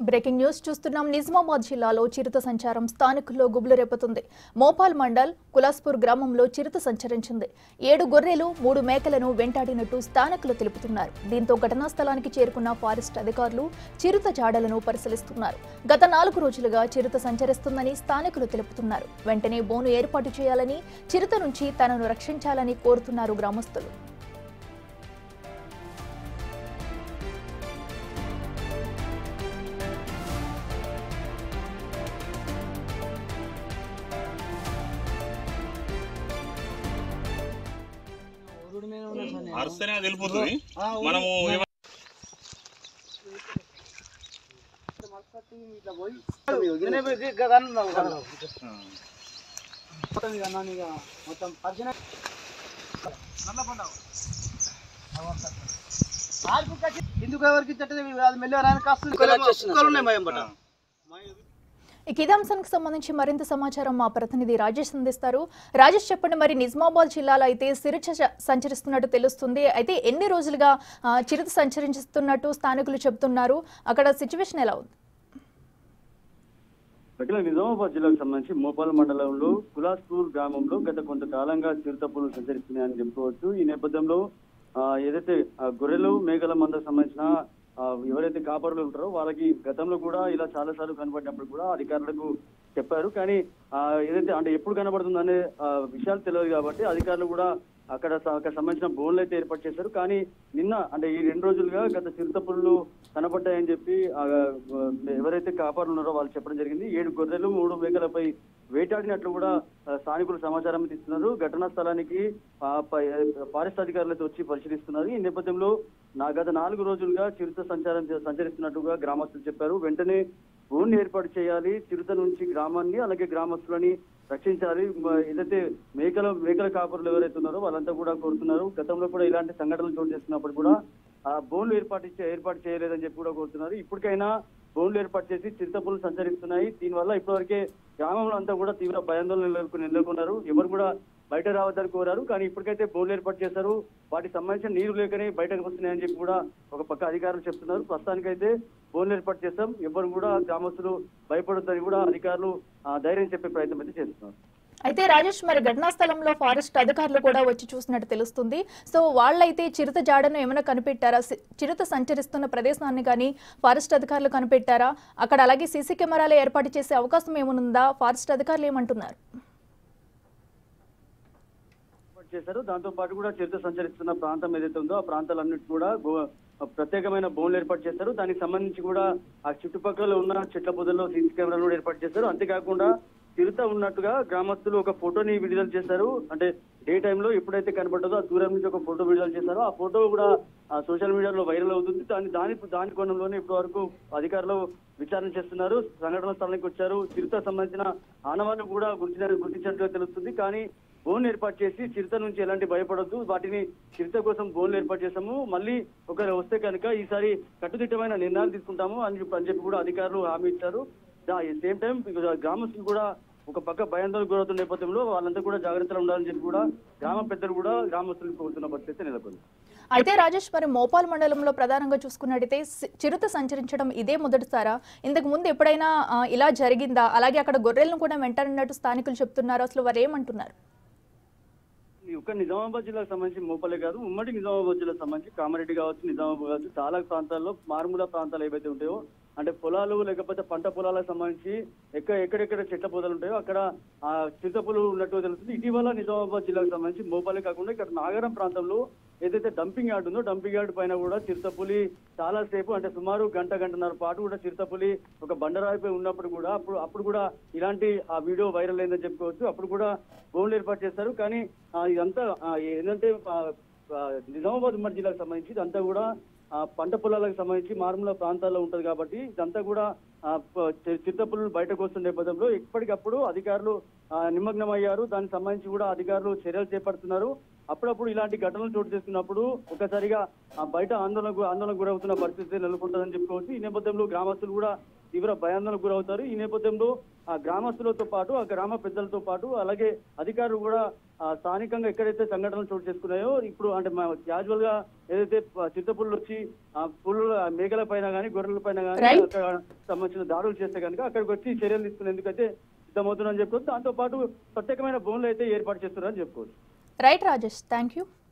Breaking news చూస్తున్నాం నిజామాబాద్ జిల్లాలో చిరుత సంచారం స్థానికుల్లో గుబులు రేపుతుంది మోపాల్ మండల్ కులాస్పూర్ గ్రామంలో చిరుత సంచరించింది ఏడు గొర్రెలు మూడు మేకలను వెంటాడినట్టు స్థానికులు తెలుపుతున్నారు దీంతో ఘటనా స్థలానికి చేరుకున్న ఫారెస్ట్ అధికారులు చిరుత జాడలను పరిశీలిస్తున్నారు గత నాలుగు రోజులుగా చిరుత సంచరిస్తుందని స్థానికులు తెలుపుతున్నారు వెంటనే బోను ఏర్పాటు చేయాలని చిరుత నుంచి తనను రక్షించాలని కోరుతున్నారు గ్రామస్తులు అరుస్తేనే తెలిపోతుంది మనము ఏమ- ఎందుకు ఎవరికి ఇచ్చటది అది మెల్లి రానికి వస్తుంది కుక్కలు ఉన్నాయి మయం పట్ట ఇక ఇదే అంశానికి సంబంధించి మరింత సమాచారం మా ప్రతినిధి రాజేష్ అందిస్తారు రాజేష్ చెప్పండి మరి నిజామాబాద్ జిల్లాలో అయితే సిరిచ చ- సంచరిస్తున్నట్టు తెలుస్తుంది అయితే ఎన్ని రోజులుగా ఆ, చిరుత సంచరిస్తున్నట్టు స్థానికులు చెబుతున్నారు అక్కడ సిచ్యువేషన్ ఎలా ఉంది అఖిల నిజామాబాద్ జిల్లాకు సంబంధించి మోపాల మండలంలో కులాస్పూర్ గ్రామంలో గత కొంతకాలంగా చిరుతపులు సంచరిస్తున్నాయని చెప్పుకోవచ్చు ఈ నేపథ్యంలో ఆ, ఏదైతే ఆ, గొర్రెలు మేకల మందకు సంబంధించిన ఆ, ఎవరైతే కాపరులు ఉంటారో వాళ్ళకి గతంలో కూడా ఇలా చాలా సార్లు కనబడినప్పుడు కూడా అధికారులకు చెప్పారు కానీ ఆ, ఏదైతే అంటే ఎప్పుడు కనబడుతుంది అనే ఆ, విషయాలు తెలియదు కాబట్టి అధికారులు కూడా అక్కడ స- అక్కడ సంబంధించిన బోన్లు అయితే ఏర్పాటు చేశారు కానీ నిన్న అంటే ఈ రెండు రోజులుగా గత చిరుతపుళ్ళు కనబడ్డాయని చెప్పి ఆ, ఎవరైతే కాపాడులు ఉన్నారో వాళ్ళు చెప్పడం జరిగింది ఏడు గొర్రెలు మూడు మేకలపై వేటాడినట్లు కూడా ఆ, స్థానికులు సమాచారం ఇస్తున్నారు ఘటనా స్థలానికి ఆ, పై- ఫారెస్ట్ అధికారులతో వచ్చి పరిశీలిస్తున్నారు ఈ నేపథ్యంలో నా గత నాలుగు రోజులుగా చిరుత సంచారం చే- సంచరిస్తున్నట్టుగా గ్రామస్తులు చెప్పారు వెంటనే బోన్ ఏర్పాటు చేయాలి చిరుత నుంచి గ్రామాన్ని అలాగే గ్రామస్తులని రక్షించాలి మ- ఏదైతే మేకల మేకల కాపురులు ఎవరైతే ఉన్నారో వాళ్ళంతా కూడా కోరుతున్నారు గతంలో కూడా ఇలాంటి సంఘటనలు చోటు చేసుకున్నప్పుడు కూడా ఆ బోన్లు ఏర్పాటు చే- ఏర్పాటు చేయలేదని చెప్పి కూడా కోరుతున్నారు ఇప్పటికైనా బోన్లు ఏర్పాటు చేసి చిరుతపులు సంచరిస్తున్నాయి దీనివల్ల ఇప్పటివరకే గ్రామంలో అంతా కూడా తీవ్ర భయాందోళన నెలకొని నెలకొన్నారు ఎవరు కూడా బయట రావద్దని కోరారు కానీ ఇప్పటికైతే బోన్లు ఏర్పాటు చేశారు వాటికి సంబంధించిన నీరు లేకనే బయటకు వస్తున్నాయని చెప్పి కూడా ఒక పక్క అధికారులు చెప్తున్నారు ప్రస్తుతానికైతే బోన్లు ఏర్పాటు చేస్తాం ఎవరు కూడా గ్రామస్తులు భయపడొద్దని కూడా అధికారులు ఆ, ధైర్యం చెప్పే ప్రయత్నం అయితే చేస్తున్నారు అయితే రాజేష్ మరి ఘటనా స్థలంలో ఫారెస్ట్ అధికారులు కూడా వచ్చి చూసినట్టు తెలుస్తుంది సో వాళ్ళైతే చిరుత జాడను ఏమైనా కనిపెట్టారా సి- చిరుత సంచరిస్తున్న ప్రదేశాన్ని కానీ ఫారెస్ట్ అధికారులు కనిపెట్టారా అక్కడ అలాగే సీసీ కెమెరాలు ఏర్పాటు చేసే అవకాశం ఏమనుందా ఫారెస్ట్ అధికారులు ఏమంటున్నారు ఏర్పాటు చేశారు దాంతో పాటు కూడా చిరుత సంచరిస్తున్న ప్రాంతం ఏదైతే ఉందో ఆ ప్రాంతాలన్నిటి కూడా గో- ప్రత్యేకమైన బోన్లు ఏర్పాటు చేశారు దానికి సంబంధించి కూడా ఆ చుట్టుపక్కల ఉన్న చెట్ల పొదల్లో సీసీ కెమెరాలు కూడా ఏర్పాటు చేశారు అంతేకాకుండా చిరుత ఉన్నట్టుగా గ్రామస్తులు ఒక ఫోటోని విడుదల చేశారు అంటే డే టైంలో ఎప్పుడైతే కనబడ్డదో ఆ దూరం నుంచి ఒక ఫోటో విడుదల చేశారో ఆ ఫోటో కూడా ఆ సోషల్ మీడియాలో వైరల్ అవుతుంది దాని దాని దాని కోణంలోనే ఇప్పటి వరకు అధికారులు విచారణ చేస్తున్నారు సంఘటన స్థలానికి వచ్చారు చిరుత సంబంధించిన ఆనవాళ్ళు కూడా గుర్తించిన గుర్తించినట్టుగా తెలుస్తుంది కానీ బోన్ ఏర్పాటు చేసి చిరుత నుంచి ఎలాంటి భయపడొద్దు వాటిని చిరుత కోసం బోన్లు ఏర్పాటు చేసాము మళ్ళీ ఒకరు వస్తే కనుక ఈసారి కట్టుదిట్టమైన నిర్ణయాలు తీసుకుంటాము అని చెప్పి అని చెప్పి కూడా అధికారులు హామీ ఇచ్చారు సేమ్ టైం గ్రామస్తులు కూడా ఒక పక్క భయాందోళన గురవుతున్న నేపథ్యంలో వాళ్ళంతా కూడా జాగ్రత్తగా ఉండాలని చెప్పి కూడా గ్రామ పెద్దలు కూడా గ్రామస్తులకు కోరుతున్న పరిస్థితి నెలకొంది అయితే రాజేష్ మరి మోపాల్ మండలంలో ప్రధానంగా చూసుకున్నట్టయితే సి- చిరుత సంచరించడం ఇదే మొదటిసారా ఇంతకు ముందు ఎప్పుడైనా ఆ, ఇలా జరిగిందా అలాగే అక్కడ గొర్రెలను కూడా వెంటాడినట్టు స్థానికులు చెప్తున్నారు అసలు వారు ఏమంటున్నారు ఈ ఒక్క నిజామాబాద్ జిల్లాకు సంబంధించి మోపలే కాదు ఉమ్మడి నిజామాబాద్ జిల్లాకు సంబంధించి కామారెడ్డి కావచ్చు నిజామాబాద్ కావచ్చు చాలా ప్రాంతాల్లో మారుమూల ప్రాంతాలు ఏవైతే ఉంటాయో అంటే పొలాలు లేకపోతే పంట పొలాలకు సంబంధించి ఎక్కడ ఎక్కడెక్కడ చెట్ల పొదలు ఉంటాయో అక్కడ ఆ చిరుతపులు ఉన్నట్టు తెలుస్తుంది ఇటీవల నిజామాబాద్ జిల్లాకు సంబంధించి మోపాలే కాకుండా ఇక్కడ నాగరం ప్రాంతంలో ఏదైతే డంపింగ్ యార్డ్ ఉందో డంపింగ్ యార్డ్ పైన కూడా చిరుతపులి చాలా సేపు అంటే సుమారు గంట గంటన్నర పాటు కూడా చిరుతపులి ఒక బండరాయిపై ఉన్నప్పుడు కూడా అప్పుడు అప్పుడు కూడా ఇలాంటి ఆ వీడియో వైరల్ అయిందని చెప్పుకోవచ్చు అప్పుడు కూడా బోన్లు ఏర్పాటు చేస్తారు కానీ ఆ, ఇదంతా ఆ, ఏంటంటే ఆ, ఆ, నిజామాబాద్ ఉమ్మడి జిల్లాకు సంబంధించి ఇదంతా కూడా ఆ, పంట పొలాలకు సంబంధించి మారుమూల ప్రాంతాల్లో ఉంటది కాబట్టి ఇదంతా కూడా ఆ, ప- చి- చిత్తపుల్లు బయటకు వస్తున్న నేపథ్యంలో ఎప్పటికప్పుడు అధికారులు ఆ, నిమగ్నమయ్యారు దానికి సంబంధించి కూడా అధికారులు చర్యలు చేపడుతున్నారు అప్పుడప్పుడు ఇలాంటి ఘటనలు చోటు చేసుకున్నప్పుడు ఒకసారిగా ఆ, బయట ఆందోళనకు ఆందోళన గురవుతున్న పరిస్థితి నెలకొంటుందని చెప్పుకోవచ్చు ఈ నేపథ్యంలో గ్రామస్తులు కూడా తీవ్ర భయాందోళనకు గురవుతారు ఈ నేపథ్యంలో ఆ గ్రామస్తులతో పాటు ఆ గ్రామ పెద్దలతో పాటు అలాగే అధికారులు కూడా ఆ స్థానికంగా ఎక్కడైతే సంఘటనలు చోటు చేసుకున్నాయో ఇప్పుడు అంటే క్యాజువల్ గా ఏదైతే ప- చిరుతపుళ్ళు వచ్చి ఆ పుల్లు ఆ మేకల పైన కానీ గొర్రెల పైన కానీ Right. అక్కడ సంబంధించిన దాడులు చేస్తే కనుక అక్కడికి వచ్చి చర్యలు తీసుకునేందుకైతే సిద్ధమవుతున్నారని చెప్పుకోవచ్చు దాంతో పాటు ప్రత్యేకమైన భూములు అయితే ఏర్పాటు చేస్తున్నారని చెప్పుకోవచ్చు రైట్ రాజేష్ థ్యాంక్ యూ